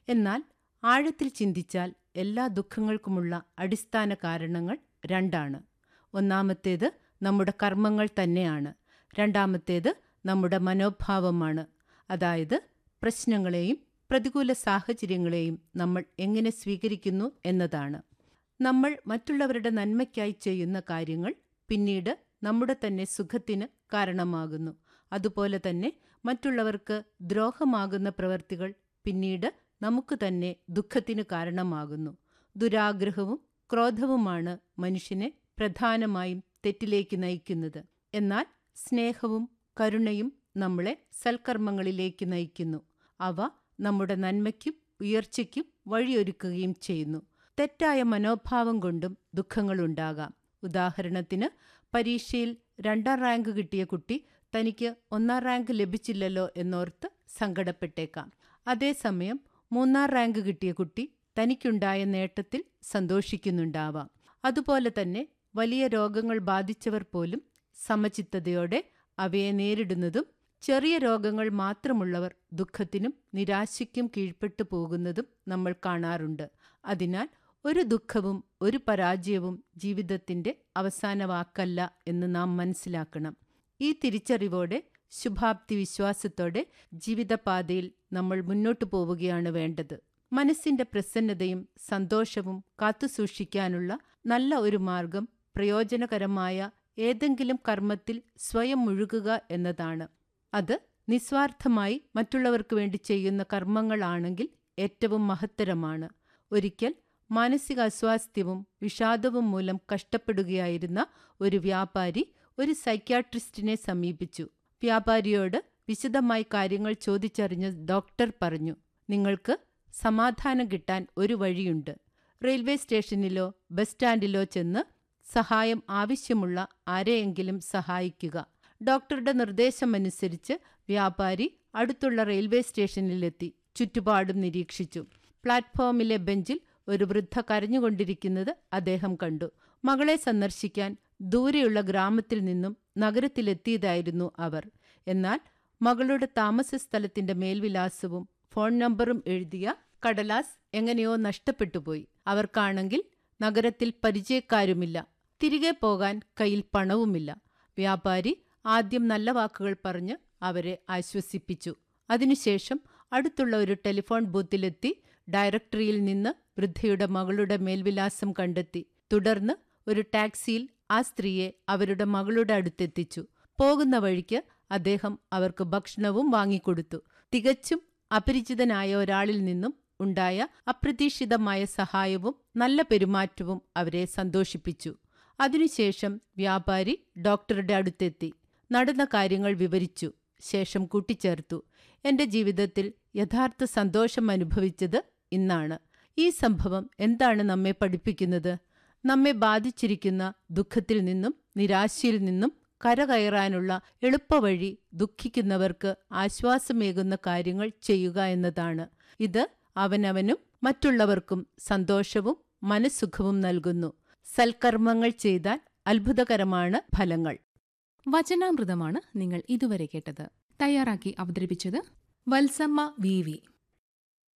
എന്നാൽ ആഴത്തിൽ ചിന്തിച്ചാൽ എല്ലാ ദുഃഖങ്ങൾക്കുമുള്ള അടിസ്ഥാന കാരണങ്ങൾ രണ്ടാണ് ഒന്നാമത്തേത് നമ്മുടെ കർമ്മങ്ങൾ തന്നെയാണ് രണ്ടാമത്തേത് നമ്മുടെ മനോഭാവമാണ് അതായത് പ്രശ്നങ്ങളെയും പ്രതികൂല സാഹചര്യങ്ങളെയും നമ്മൾ എങ്ങനെ സ്വീകരിക്കുന്നു എന്നതാണ് നമ്മൾ മറ്റുള്ളവരുടെ നന്മയ്ക്കായി ചെയ്യുന്ന കാര്യങ്ങൾ പിന്നീട് നമ്മുടെ തന്നെ സുഖത്തിന് കാരണമാകുന്നു അതുപോലെ തന്നെ മറ്റുള്ളവർക്ക് ദ്രോഹമാകുന്ന പ്രവൃത്തികൾ പിന്നീട് നമുക്ക് തന്നെ ദുഃഖത്തിന് കാരണമാകുന്നു ദുരാഗ്രഹവും ക്രോധവുമാണ് മനുഷ്യനെ പ്രധാനമായും തെറ്റിലേക്ക് നയിക്കുന്നത് എന്നാൽ സ്നേഹവും കരുണയും നമ്മളെ സൽക്കർമ്മങ്ങളിലേക്ക് നയിക്കുന്നു അവ നമ്മുടെ നന്മയ്ക്കും ഉയർച്ചയ്ക്കും വഴിയൊരുക്കുകയും ചെയ്യുന്നു തെറ്റായ മനോഭാവം കൊണ്ടും ദുഃഖങ്ങളുണ്ടാകാം ഉദാഹരണത്തിന് പരീക്ഷയിൽ രണ്ടാം റാങ്ക് കിട്ടിയ കുട്ടി തനിക്ക് ഒന്നാം റാങ്ക് ലഭിച്ചില്ലല്ലോ എന്നോർത്ത് സങ്കടപ്പെട്ടേക്കാം അതേസമയം മൂന്നാം റാങ്ക് കിട്ടിയ കുട്ടി തനിക്കുണ്ടായ നേട്ടത്തിൽ സന്തോഷിക്കുന്നുണ്ടാവാം അതുപോലെ തന്നെ വലിയ രോഗങ്ങൾ ബാധിച്ചവർ പോലും സമചിത്തതയോടെ അവയെ നേരിടുന്നതും ചെറിയ രോഗങ്ങൾ മാത്രമുള്ളവർ ദുഃഖത്തിനും നിരാശയ്ക്കും കീഴ്പ്പെട്ടു പോകുന്നതും നമ്മൾ കാണാറുണ്ട് അതിനാൽ ഒരു ദുഃഖവും ഒരു പരാജയവും ജീവിതത്തിന്റെ അവസാന വാക്കല്ല എന്ന് നാം മനസ്സിലാക്കണം ഈ തിരിച്ചറിവോടെ ശുഭാപ്തി വിശ്വാസത്തോടെ ജീവിതപാതയിൽ നമ്മൾ മുന്നോട്ടു പോവുകയാണ് വേണ്ടത് മനസ്സിന്റെ പ്രസന്നതയും സന്തോഷവും കാത്തുസൂക്ഷിക്കാനുള്ള നല്ല ഒരു മാർഗം പ്രയോജനകരമായ ഏതെങ്കിലും കർമ്മത്തിൽ സ്വയം മുഴുകുക എന്നതാണ് അത് നിസ്വാർത്ഥമായി മറ്റുള്ളവർക്ക് വേണ്ടി ചെയ്യുന്ന കർമ്മങ്ങളാണെങ്കിൽ ഏറ്റവും മഹത്തരമാണ് ഒരിക്കൽ മാനസിക അസ്വാസ്ഥ്യവും വിഷാദവും മൂലം കഷ്ടപ്പെടുകയായിരുന്ന ഒരു വ്യാപാരി ഒരു സൈക്യാട്രിസ്റ്റിനെ സമീപിച്ചു വ്യാപാരിയോട് വിശദമായി കാര്യങ്ങൾ ചോദിച്ചറിഞ്ഞ ഡോക്ടർ പറഞ്ഞു നിങ്ങൾക്ക് സമാധാനം കിട്ടാൻ ഒരു വഴിയുണ്ട് റെയിൽവേ സ്റ്റേഷനിലോ ബസ് സ്റ്റാൻഡിലോ ചെന്ന് സഹായം ആവശ്യമുള്ള ആരെയെങ്കിലും സഹായിക്കുക ഡോക്ടറുടെ നിർദ്ദേശമനുസരിച്ച് വ്യാപാരി അടുത്തുള്ള റെയിൽവേ സ്റ്റേഷനിലെത്തി ചുറ്റുപാടും നിരീക്ഷിച്ചു പ്ലാറ്റ്ഫോമിലെ ബെഞ്ചിൽ ഒരു വൃദ്ധ കരഞ്ഞുകൊണ്ടിരിക്കുന്നത് അദ്ദേഹം കണ്ടു മകളെ സന്ദർശിക്കാൻ ദൂരെയുള്ള ഗ്രാമത്തിൽ നിന്നും നഗരത്തിലെത്തിയതായിരുന്നു അവർ എന്നാൽ മകളുടെ താമസ സ്ഥലത്തിന്റെ മേൽവിലാസവും ഫോൺ നമ്പറും എഴുതിയ കടലാസ് എങ്ങനെയോ നഷ്ടപ്പെട്ടുപോയി അവർക്കാണെങ്കിൽ നഗരത്തിൽ പരിചയക്കാരുമില്ല തിരികെ പോകാൻ കയ്യിൽ പണവുമില്ല വ്യാപാരി ആദ്യം നല്ല വാക്കുകൾ പറഞ്ഞ് അവരെ ആശ്വസിപ്പിച്ചു അതിനുശേഷം അടുത്തുള്ള ഒരു ടെലിഫോൺ ബൂത്തിലെത്തി ഡയറക്ടറിയിൽ നിന്ന് വൃദ്ധയുടെ മകളുടെ മേൽവിലാസം കണ്ടെത്തി തുടർന്ന് ഒരു ടാക്സിയിൽ ആ സ്ത്രീയെ അവരുടെ മകളുടെ അടുത്തെത്തിച്ചു പോകുന്ന വഴിക്ക് അദ്ദേഹം അവർക്ക് ഭക്ഷണവും വാങ്ങിക്കൊടുത്തു തികച്ചും അപരിചിതനായ ഒരാളിൽ നിന്നും ഉണ്ടായ അപ്രതീക്ഷിതമായ സഹായവും നല്ല പെരുമാറ്റവും അവരെ സന്തോഷിപ്പിച്ചു അതിനുശേഷം വ്യാപാരി ഡോക്ടറുടെ അടുത്തെത്തി നടന്ന കാര്യങ്ങൾ വിവരിച്ചു ശേഷം കൂട്ടിച്ചേർത്തു എന്റെ ജീവിതത്തിൽ യഥാർത്ഥ സന്തോഷം അനുഭവിച്ചത് ഇന്നാണ് ഈ സംഭവം എന്താണ് നമ്മെ പഠിപ്പിക്കുന്നത് നമ്മെ ബാധിച്ചിരിക്കുന്ന ദുഃഖത്തിൽ നിന്നും നിരാശയിൽ നിന്നും കരകയറാനുള്ള എളുപ്പവഴി ദുഃഖിക്കുന്നവർക്ക് ആശ്വാസമേകുന്ന കാര്യങ്ങൾ ചെയ്യുക എന്നതാണ് ഇത് അവനവനും മറ്റുള്ളവർക്കും സന്തോഷവും മനസ്സുഖവും നൽകുന്നു സൽക്കർമ്മങ്ങൾ ചെയ്താൽ അത്ഭുതകരമാണ് ഫലങ്ങൾ വചനാമൃതമാണ് നിങ്ങൾ ഇതുവരെ കേട്ടത് തയ്യാറാക്കി അവതരിപ്പിച്ചത് വത്സമ്മ വി വി